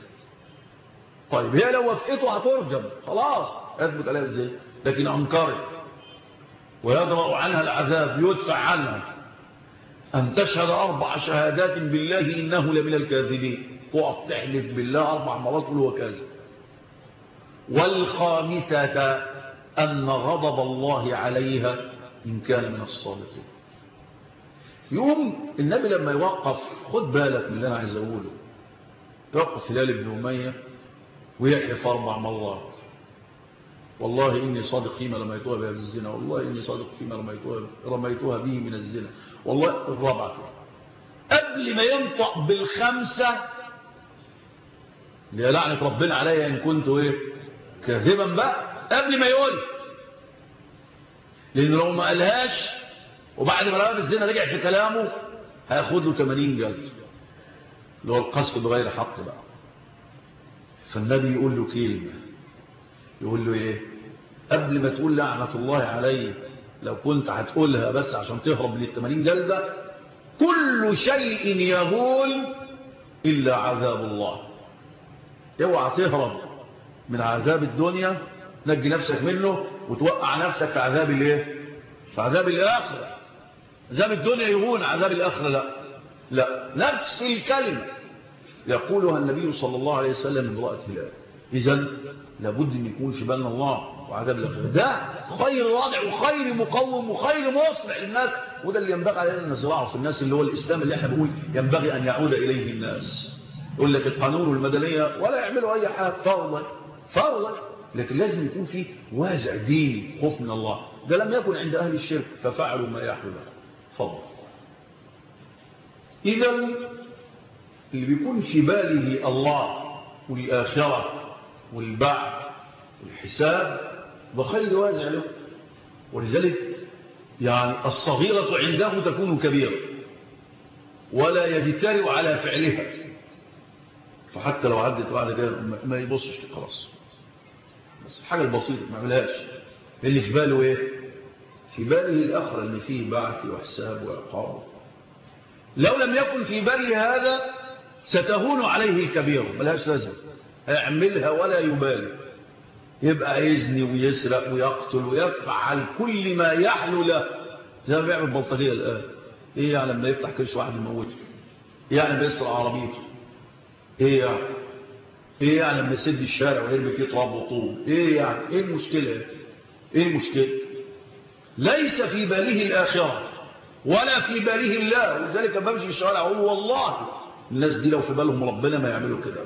طيب هي لو وافقته هترجم خلاص أثبت عليها إزاي لكن أنكرت ويدرأ عنها العذاب يدفع عنها أن تشهد أربع شهادات بالله إنه لمن الكاذبين تقف تحلف بالله أربع مرات تقول هو كاذب والخامسة أن غضب الله عليها إن كان من الصادقين يوم النبي لما يوقف خد بالك من اللي أنا عايز أقوله يوقف هلال بن أمية ويحلف أربع مرات والله إني صادق فيما رميتها بها بالزنا والله إني صادق فيما رميتها, رميتها به من الزنا والله الرابعة قبل ما ينطق بالخمسة اللي لعنة ربنا عليا إن كنت إيه كاذبا بقى قبل ما يقول لأن لو ما قالهاش وبعد ما رأى الزنا رجع في كلامه هياخد له 80 جلد اللي هو القصف بغير حق بقى فالنبي يقول له كلمة يقول له ايه قبل ما تقول لعنة الله علي لو كنت هتقولها بس عشان تهرب من التمانين جلدة كل شيء يهول إلا عذاب الله اوعى تهرب من عذاب الدنيا نجي نفسك منه وتوقع نفسك في عذاب الايه في عذاب الآخرة عذاب الدنيا يهون عذاب الآخرة لا لا نفس الكلمة يقولها النبي صلى الله عليه وسلم امرأة هلال إذا لابد أن يكون في بالنا الله وعذاب الآخرة ده خير رادع وخير مقوم وخير مصلح للناس وده اللي ينبغي علينا أن نزرعه في الناس اللي هو الإسلام اللي احنا بنقول ينبغي أن يعود إليه الناس يقول لك القانون والمدنية ولا يعملوا أي حاجة فرضا فرضا لكن لازم يكون في وازع ديني خوف من الله ده لم يكن عند أهل الشرك ففعلوا ما يحلو له فضل إذا اللي بيكون في باله الله والآخرة والبعث والحساب بخير وازع له ولذلك يعني الصغيرة عنده تكون كبيرة ولا يجترئ على فعلها فحتى لو عدت بعد كده ما يبصش خلاص بس الحاجة البسيطة ما عملهاش اللي في باله ايه في باله الآخرة اللي فيه بعث وحساب وعقاب لو لم يكن في باله هذا ستهون عليه الكبير ملهاش لازمه يعملها ولا يبالي يبقى يزني ويسرق ويقتل ويفعل كل ما يحلو له زي ما بيعمل بلطجيه الان ايه يعني لما يفتح كرش واحد يموته يعني بيسرق عربيته ايه يعني ايه يعني لما يسد الشارع ويرمي فيه تراب وطوب ايه يعني ايه المشكله ايه المشكله ليس في باله الاخره ولا في باله الله ولذلك بمشي في الشوارع اقول والله الناس دي لو في بالهم ربنا ما يعملوا كده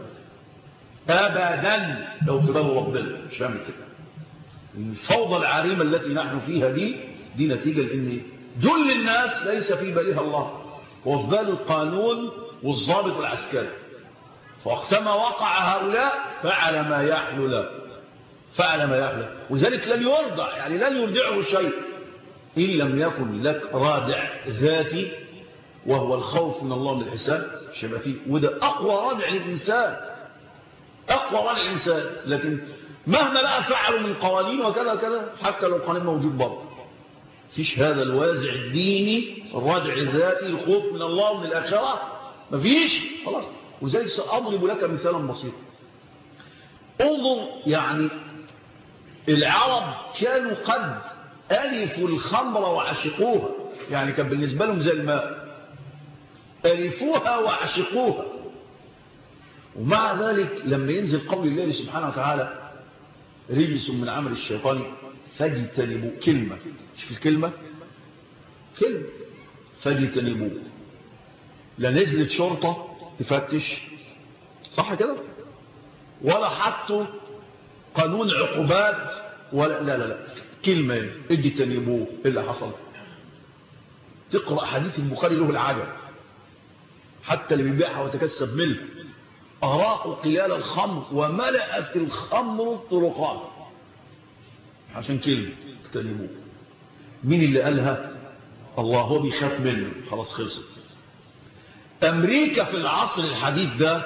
ابدا لو في باله ربنا مش هيعمل كده الفوضى العارمه التي نحن فيها دي دي نتيجه لان جل الناس ليس في بالها الله وفي بال القانون والضابط العسكري فوقتما وقع هؤلاء فعل ما يحلو له فعل ما يحلو ولذلك لن يرضع يعني لن يرضعه شيء إن لم يكن لك رادع ذاتي وهو الخوف من الله من الحساب مش هيبقى فيه وده أقوى رادع للإنسان أقوى رادع للإنسان لكن مهما بقى فعلوا من قوانين وكذا كذا حتى لو قانون موجود برضه فيش هذا الوازع الديني الرادع الذاتي الخوف من الله ومن الآخرة مفيش خلاص ولذلك سأضرب لك مثالا بسيطا انظر يعني العرب كانوا قد ألفوا الخمر وعشقوها يعني كان بالنسبة لهم زي الماء ألفوها وعشقوها ومع ذلك لما ينزل قول الله سبحانه وتعالى رجس من عمل الشيطان فاجتنبوا كلمة شوف الكلمة كلمة فاجتنبوا لا نزلت شرطة تفتش صح كده ولا حطوا قانون عقوبات ولا لا لا لا كلمة ادي تنبوه ايه اللي حصل تقرأ حديث البخاري له العجب حتى اللي بيبيعها وتكسب منه أراقوا قلال الخمر وملأت الخمر الطرقات عشان كلمة اجتنبوه مين اللي قالها الله هو بيخاف منه خلاص خلصت أمريكا في العصر الحديث ده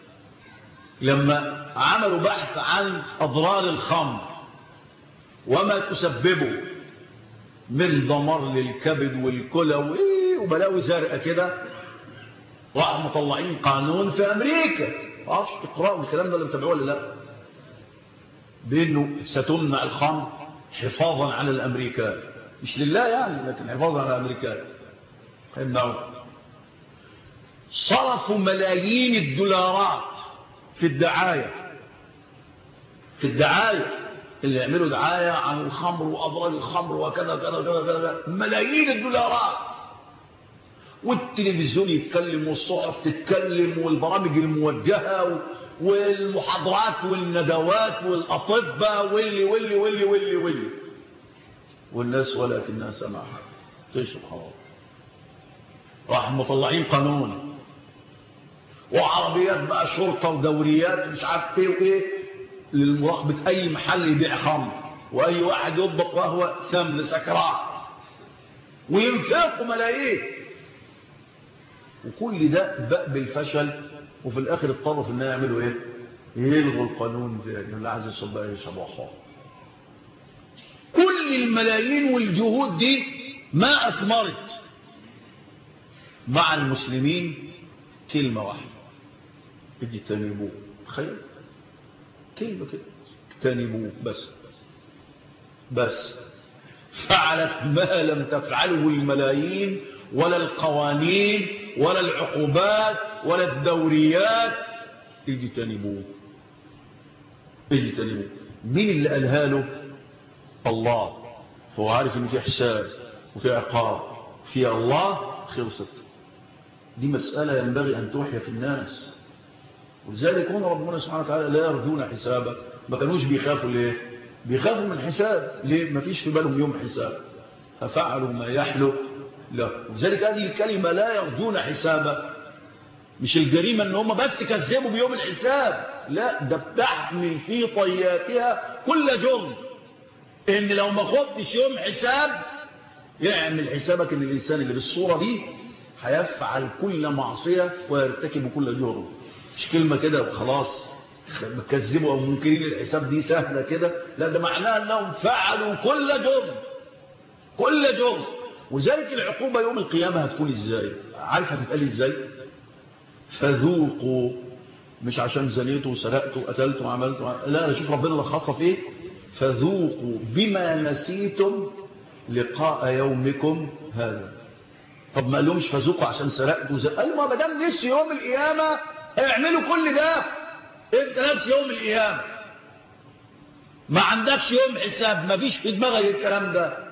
لما عملوا بحث عن أضرار الخمر وما تسببه من دمار للكبد والكلى وبلاوي زرقاء كده راحوا مطلعين قانون في أمريكا معرفش تقرأوا الكلام ده اللي متابعوه ولا لا بأنه ستمنع الخمر حفاظا على الأمريكان مش لله يعني لكن حفاظا على الأمريكان هيمنعوه صرفوا ملايين الدولارات في الدعاية في الدعاية اللي يعملوا دعاية عن الخمر وأضرار الخمر وكذا كذا كذا كذا ملايين الدولارات والتلفزيون يتكلم والصحف تتكلم والبرامج الموجهة والمحاضرات والندوات والأطباء واللي واللي واللي واللي واللي والناس ولا في الناس معها تشرب خلاص راح مطلعين قانون وعربيات بقى شرطة ودوريات مش عارف ايه وايه لمراقبة اي محل يبيع خمر واي واحد يضبط وهو ثمن سكران وينفقوا ملايين وكل ده بقى بالفشل وفي الاخر اضطروا في انهم يعملوا ايه يلغوا القانون زي اللي عايز يشرب بقى يشرب خمر كل الملايين والجهود دي ما اثمرت مع المسلمين كلمة واحدة اجتنبوه تخيل كلمة كده اجتنبوه بس بس فعلت ما لم تفعله الملايين ولا القوانين ولا العقوبات ولا الدوريات اجتنبوه اجتنبوه مين اللي قالها له الله فهو عارف ان في حساب وفي عقاب في الله خلصت دي مسألة ينبغي أن توحي في الناس ولذلك هم ربنا سبحانه وتعالى لا يرجون حسابا ما كانوش بيخافوا ليه بيخافوا من حساب ليه ما فيش في بالهم يوم حساب ففعلوا ما يحلو له لذلك هذه الكلمة لا يرجون حسابا مش الجريمة ان هم بس كذبوا بيوم الحساب لا ده بتحمل في طياتها كل جرم ان لو ما خدتش يوم حساب يعمل حسابك ان الانسان اللي بالصورة دي هيفعل كل معصية ويرتكب كل جرم مش كلمة كده وخلاص بكذبوا او منكرين الحساب دي سهلة كده لا ده معناه انهم فعلوا كل جرم كل جرم وذلك العقوبة يوم القيامة هتكون ازاي عارف هتتقال ازاي فذوقوا مش عشان زنيتوا وسرقتوا وقتلتوا وعملتوا لا لا شوف ربنا لخصها في ايه فذوقوا بما نسيتم لقاء يومكم هذا طب ما قالهمش فذوقوا عشان سرقتوا زي قالوا ما دام نسي يوم القيامه هيعملوا كل ده انت نفس يوم القيامه ما عندكش يوم حساب ما فيش في دماغك الكلام ده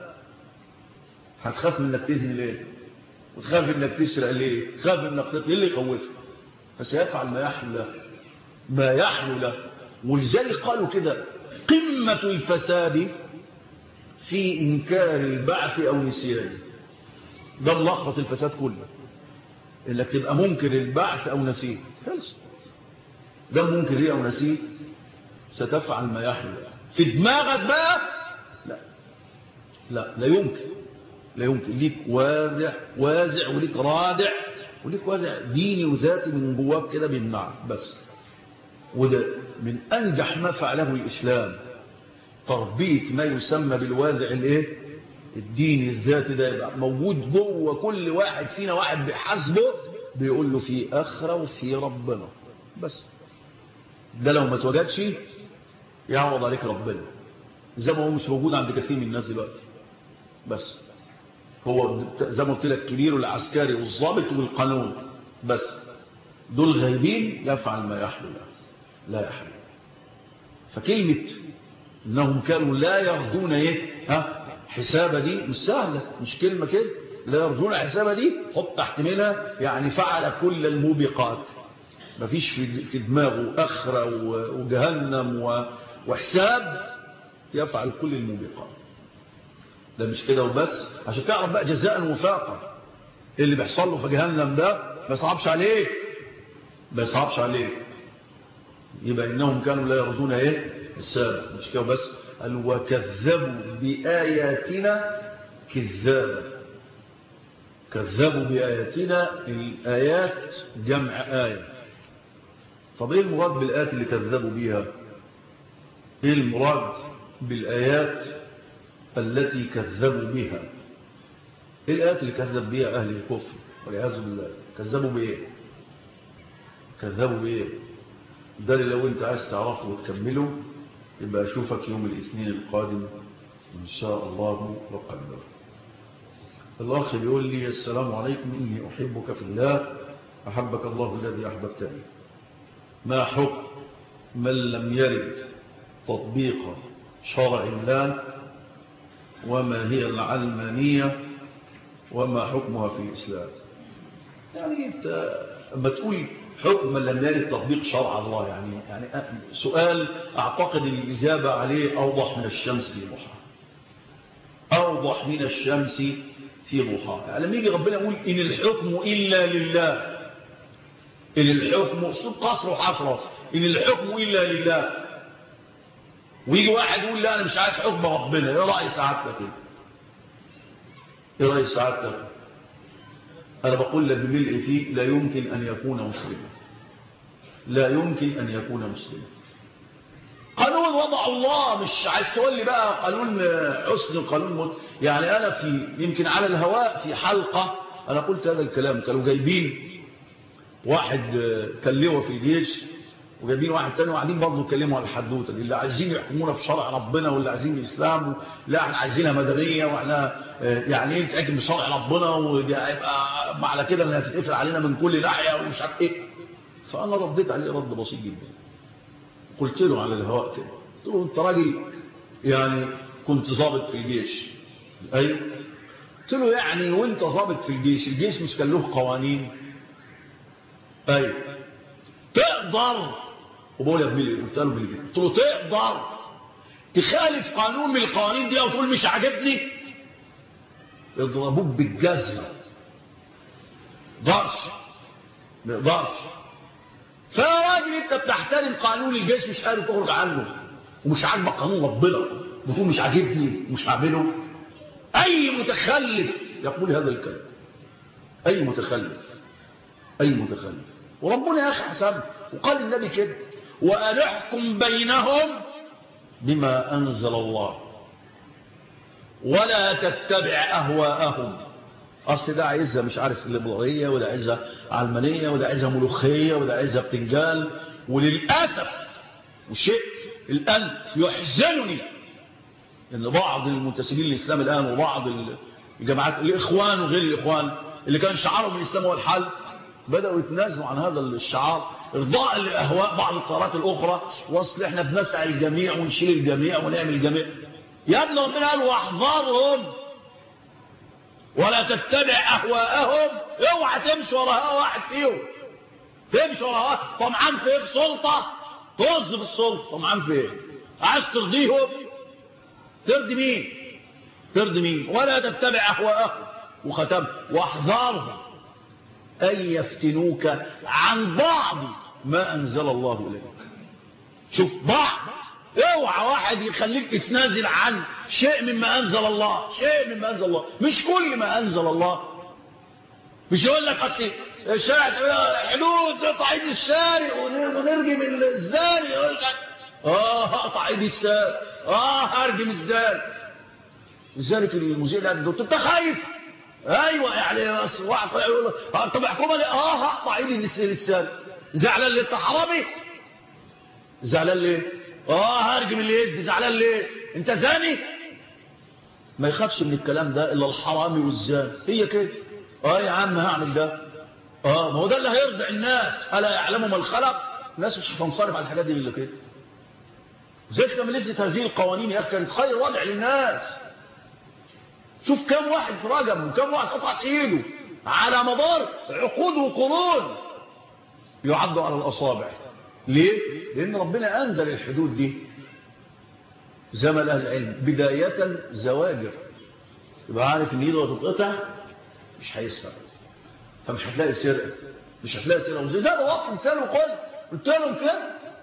هتخاف من انك تزني ليه وتخاف انك تسرق ليه تخاف انك تطلع ايه اللي يخوفك فسيفعل ما يحلو له ما يحلو له ولذلك قالوا كده قمة الفساد في إنكار البعث أو نسيانه ده ملخص الفساد كله انك تبقى منكر البعث أو نسيه خلص ده منكر ليه أو نسيه ستفعل ما يحلو في دماغك بقى لا لا لا يمكن لا يمكن ليك وازع وازع وليك رادع وليك وازع ديني وذاتي من جواك كده بيمنعك بس وده من أنجح ما فعله الإسلام تربية ما يسمى بالوازع الايه الديني الذاتي ده يبقى موجود جوه كل واحد فينا واحد بحسبه بيقول له في آخرة وفي ربنا بس ده لو ما توجدش يعوض عليك ربنا زي ما هو مش موجود عند كثير من الناس دلوقتي بس هو زي ما قلت لك الكبير والعسكري والضابط والقانون بس دول غايبين يفعل ما يحلو له لا يحلو فكلمة انهم كانوا لا يرجون ايه ها حسابة دي مش سهلة مش كلمة كده لا يرجون حسابة دي حط تحت منها يعني فعل كل الموبقات مفيش في في دماغه أخرة وجهنم وحساب يفعل كل الموبقات ده مش كده وبس عشان تعرف بقى جزاء وفاقا اللي بيحصل له في جهنم ده ما يصعبش عليك ما يصعبش عليك يبقى إنهم كانوا لا يرجون ايه السابق مش كده بس قال وكذبوا بآياتنا كذابا كذبوا بآياتنا الآيات جمع آية طب ايه المراد بالآيات اللي كذبوا بيها ايه المراد بالآيات التي كذبوا بها ايه الآيات اللي كذب بها أهل الكفر والعياذ بالله كذبوا بإيه كذبوا بإيه ده اللي لو انت عايز تعرفه وتكمله يبقى أشوفك يوم الاثنين القادم إن شاء الله وقدر الأخ بيقول لي السلام عليكم إني أحبك في الله أحبك الله الذي أحببتني ما حكم من لم يرد تطبيق شرع الله وما هي العلمانية وما حكمها في الإسلام يعني أنت أما تقول حكم من لم يرد تطبيق شرع الله يعني يعني سؤال أعتقد الإجابة عليه أوضح من الشمس في الضحى أوضح من الشمس في ضحى يعني لما يجي ربنا يقول إن الحكم إلا لله إن الحكم أسلوب قصر وحصر إن الحكم إلا لله ويجي واحد يقول لا أنا مش عايز حكم ربنا إيه رأي سعادتك إيه رأي سعادتك أنا بقول لك بملء فيه لا يمكن أن يكون مسلما لا يمكن أن يكون مسلما قانون وضع الله مش عايز تقول لي بقى قانون حسن قانون مت... يعني أنا في يمكن على الهواء في حلقة أنا قلت هذا الكلام كانوا جايبين واحد كان لواء في الجيش وجايبين واحد تاني وقاعدين برضه يتكلموا على الحدوته اللي عايزين يحكمونا بشرع ربنا واللي عايزين الاسلام لا احنا عايزينها مدنيه واحنا يعني ايه تحكم بشرع ربنا ويبقى معنى كده انها تتقفل علينا من كل ناحيه ومش عارف ايه فانا رديت عليه رد بسيط جدا قلت له على الهواء كده قلت له انت راجل يعني كنت ضابط في الجيش ايوه قلت له يعني وانت ضابط في الجيش الجيش مش كان له قوانين ايوه تقدر وبقول يا ابني قلت له باللي قلت له تقدر تخالف قانون من القوانين دي او تقول مش عاجبني يضربوك بالجزمه ضرش ما يقدرش فيا راجل انت بتحترم قانون الجيش مش قادر تخرج عنه ومش عاجبك قانون ربنا بتقول مش عاجبني مش هعمله اي متخلف يقول هذا الكلام اي متخلف اي متخلف وربنا يا اخي حسب وقال النبي كده وان احكم بينهم بما انزل الله ولا تتبع اهواءهم اصل ده عايزها مش عارف الليبراليه ولا عايزها علمانيه ولا عايزها ملوخيه ولا عايزها بتنجال وللاسف وشيء الان يحزنني ان بعض المنتسبين للاسلام الان وبعض الجماعات الاخوان وغير الاخوان اللي كان شعارهم الاسلام هو الحل بدأوا يتنازلوا عن هذا الشعار ارضاء لأهواء بعض القارات الأخرى واصل احنا بنسعى الجميع ونشيل الجميع ونعمل الجميع يا ابن ربنا قال واحذرهم ولا تتبع أهواءهم اوعى تمشي ورا هوا واحد فيهم تمشي ورا هوا طمعان في ايه سلطة طز في السلطة طمعان في ايه عايز ترضيهم ترضي مين ترضي مين ولا تتبع أهواءهم وختم واحذرهم أن يفتنوك عن بعض ما أنزل الله إليك شوف بعض اوعى واحد يخليك تتنازل عن شيء مما أنزل الله شيء مما أنزل الله مش كل ما أنزل الله مش يقول لك أصل الشارع حدود اقطع ايد السارق ونرجم الزاني يقول لك اه هقطع ايد السارق اه هرجم الزاني لذلك المذيع ده انت خايف ايوه يعني واحد طلع يقول طب احكمها ليه اه هقطع ايدي للسان زعلان ليه انت حرامي زعلان ليه اه هرجم اللي يزني زعلان ليه انت زاني ما يخافش من الكلام ده الا الحرامي والزاني هي كده اه يا عم هعمل ده اه ما هو ده اللي هيرضع الناس الا يعلموا ما الخلق الناس مش هتنصرف على الحاجات دي الا كده زي لما لسه هذه القوانين يا اخي كانت خير وضع للناس شوف كم واحد رجم وكم واحد قطعت ايده على مدار عقود وقرون يعدوا على الاصابع ليه لان ربنا انزل الحدود دي زمن اهل العلم بدايه زواجر يبقى عارف ان ايده هتتقطع مش هيسرق فمش هتلاقي سرقه مش هتلاقي سرقه وزي ده وقت مثال وقلت قلت لهم كده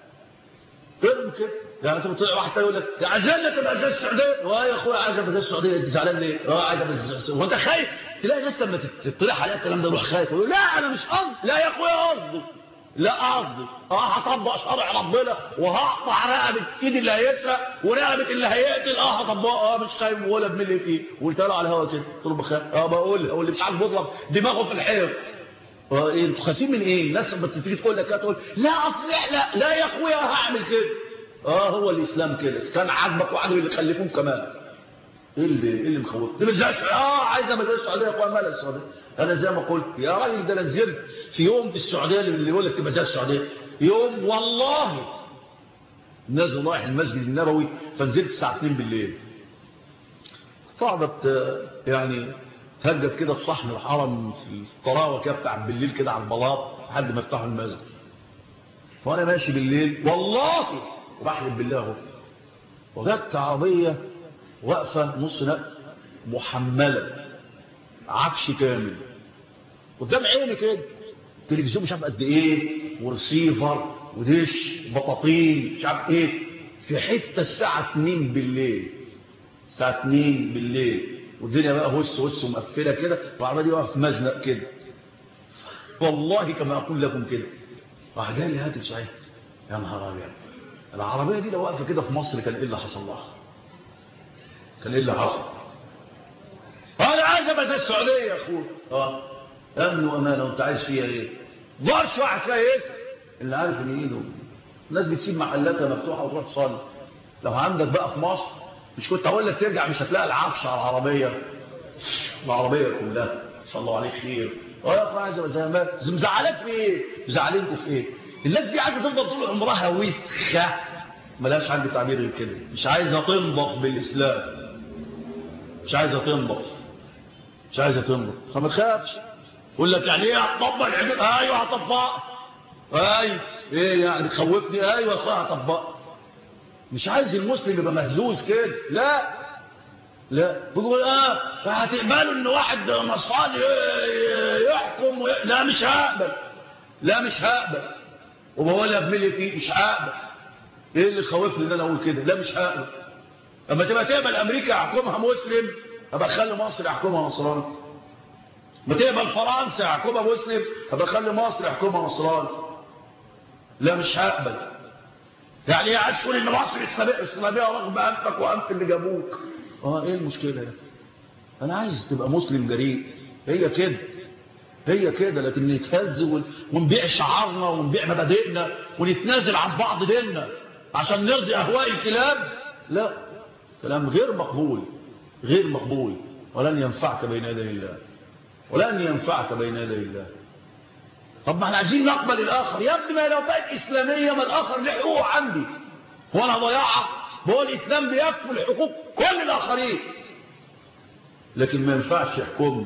قلت لهم كده يعني انت بتطلع واحد يقول لك يا عايزين تبقى زي السعوديه اه يا اخويا عايز ابقى زي السعوديه انت زعلان ليه؟ اه عايز ابقى زي السعوديه وانت خايف تلاقي ناس لما تطلع عليها الكلام ده يروح خايف يقول لا انا مش قصدي لا يا اخويا قصدي لا قصدي اه هطبق شرع ربنا وهقطع رقبه ايد اللي هيسرق ورقبه اللي هيقتل اه هطبقها اه مش خايف ولا بملي فيه وقلت له على الهوا كده قلت له بخاف اه بقول هو اللي مش عارف بيضرب دماغه في الحيط اه ايه انتوا خايفين من ايه؟ الناس لما تيجي تقول لك تقول لا اصل لا لا يا اخويا هعمل كده اه هو الاسلام كده كان عاجبك وعجب اللي يخلفون كمان ايه اللي ايه اللي مخوف ده مش اه عايز ابقى زي السعوديه يا اخوان مالها السعوديه انا زي ما قلت يا راجل ده نزلت في يوم في السعوديه اللي يقول لك تبقى زي السعوديه يوم والله نازل رايح المسجد النبوي فنزلت الساعه 2 بالليل قعدت يعني تهجد كده في صحن الحرم في الطراوه كده بتاع بالليل كده على البلاط لحد ما يفتحوا المسجد وانا ماشي بالليل والله وبحلف بالله اهو وجدت عربية واقفة نص نقل محملة عفش كامل قدام عيني كده تلفزيون مش عارف قد ايه ورسيفر ودش بطاطين مش عارف ايه في حته الساعه 2 بالليل الساعه 2 بالليل والدنيا بقى هس هس ومقفله كده والعربيه دي واقفه في مزنق كده والله كما اقول لكم كده راح جاي لي هاتف صحيح يا نهار ابيض العربيه دي لو واقفه كده في مصر كان ايه اللي حصل لها كان ايه اللي حصل انا عايز ابقى زي السعوديه يا اخويا اه امن وامانه وانت عايز فيها ايه ضرش واحد فيها يسال اللي عارف ان ايده الناس بتسيب محلاتها مفتوحه وتروح تصلي لو عندك بقى في مصر مش كنت اقول لك ترجع مش هتلاقي العفش على العربيه العربيه كلها صلى الله عليه خير اه يا اخويا عايز ابقى زي ما مزعلاك في ايه مزعلينكم في ايه الناس دي عايزه تفضل طول عمرها وسخه ملهاش عندي تعبير غير كده مش عايزه تنضف بالاسلام مش عايزه تنضف مش عايزه تنضف فما تخافش يقول لك يعني ايه هتطبق العباد ايوه هطبقها ايوه ايه يعني تخوفني ايوه اخويا هطبقها مش عايز المسلم يبقى مهزوز كده لا لا بيقول اه فهتقبلوا ان واحد نصراني يحكم وي... لا مش هقبل لا مش هقبل وبقول ابني فيه مش هقبل ايه اللي خوفني ان انا اقول كده لا مش هقبل اما تبقى تقبل امريكا يحكمها مسلم ابقى اخلي مصر يحكمها نصراني ما تقبل فرنسا يحكمها مسلم ابقى اخلي مصر يحكمها نصراني لا مش هقبل يعني ايه عايز تقول ان مصر اسلاميه اسلاميه رغم انفك وانف اللي جابوك اه ايه المشكله يعني انا عايز تبقى مسلم جريء هي كده هي كده لكن نتهز ونبيع شعارنا ونبيع مبادئنا ونتنازل عن بعض ديننا عشان نرضي اهواء الكلاب لا كلام غير مقبول غير مقبول ولن ينفعك بين يدي الله ولن ينفعك بين يدي الله طب ما احنا عايزين نقبل الاخر يا ابني ما لو بقت اسلاميه ما الاخر له حقوق عندي هو انا ضيعها هو الاسلام بيكفل حقوق كل الاخرين لكن ما ينفعش يحكمني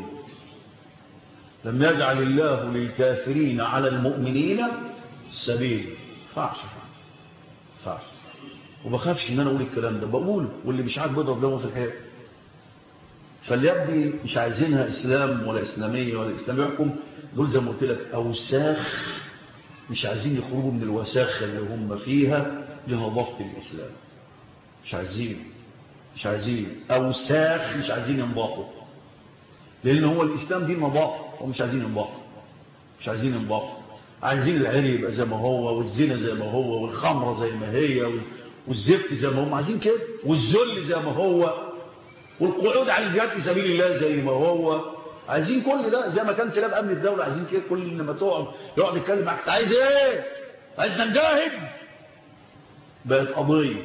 لم يجعل الله للكافرين على المؤمنين سبيل فعش فعش وبخافش ان انا اقول الكلام ده بقوله واللي مش عاجبه يضرب له في الحياه فاليبدي مش عايزينها اسلام ولا اسلاميه ولا اسلام يحكم دول زي ما قلت لك اوساخ مش عايزين يخرجوا من الوساخه اللي هم فيها لنظافه الاسلام مش عايزين مش عايزين اوساخ مش عايزين ينضافوا لان هو الاسلام دي نظافه ومش عايزين ينضافوا مش عايزين ينضافوا عايزين العري يبقى زي ما هو والزنا زي ما هو والخمره زي ما هي والزفت زي ما هم عايزين كده والذل زي ما هو والقعود على الجهاد في سبيل الله زي ما هو عايزين كل ده زي ما كان كلاب امن الدوله عايزين كده كل لما تقعد يقعد يتكلم معاك انت عايز ايه عايز نجاهد بقت قضيه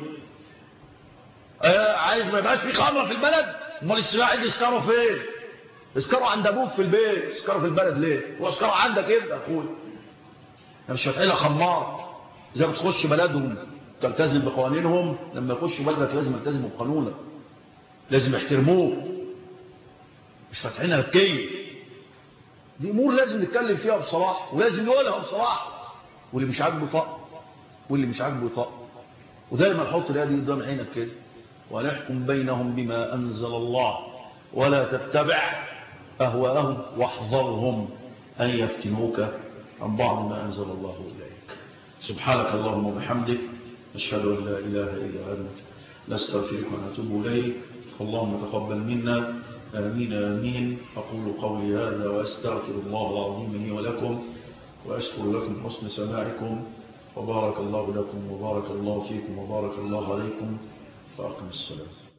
آه عايز ما يبقاش في خمره في البلد امال السباع اللي اسكروا فين اسكروا عند ابوك في البيت اسكروا في البلد ليه هو اسكروا عندك انت يا اخويا مش فاتحين لك خمار زي ما تخش بلدهم تلتزم بقوانينهم لما يخشوا بلدك لازم يلتزموا بقانونك لازم يحترموه مش فاتحينها تكيه دي امور لازم نتكلم فيها بصراحه ولازم نقولها بصراحه واللي مش عاجبه طق واللي مش عاجبه طق ودايما حط الايه دي قدام عينك كده ونحكم بينهم بما انزل الله ولا تتبع اهواءهم واحذرهم ان يفتنوك عن بعض ما انزل الله اليك سبحانك اللهم وبحمدك نشهد ان لا اله الا انت نستغفرك ونتوب اليك اللهم تقبل منا آمين آمين أقول قولي هذا وأستغفر الله العظيم لي ولكم وأشكر لكم حسن سماعكم وبارك الله لكم وبارك الله فيكم وبارك الله عليكم فأقم الصلاة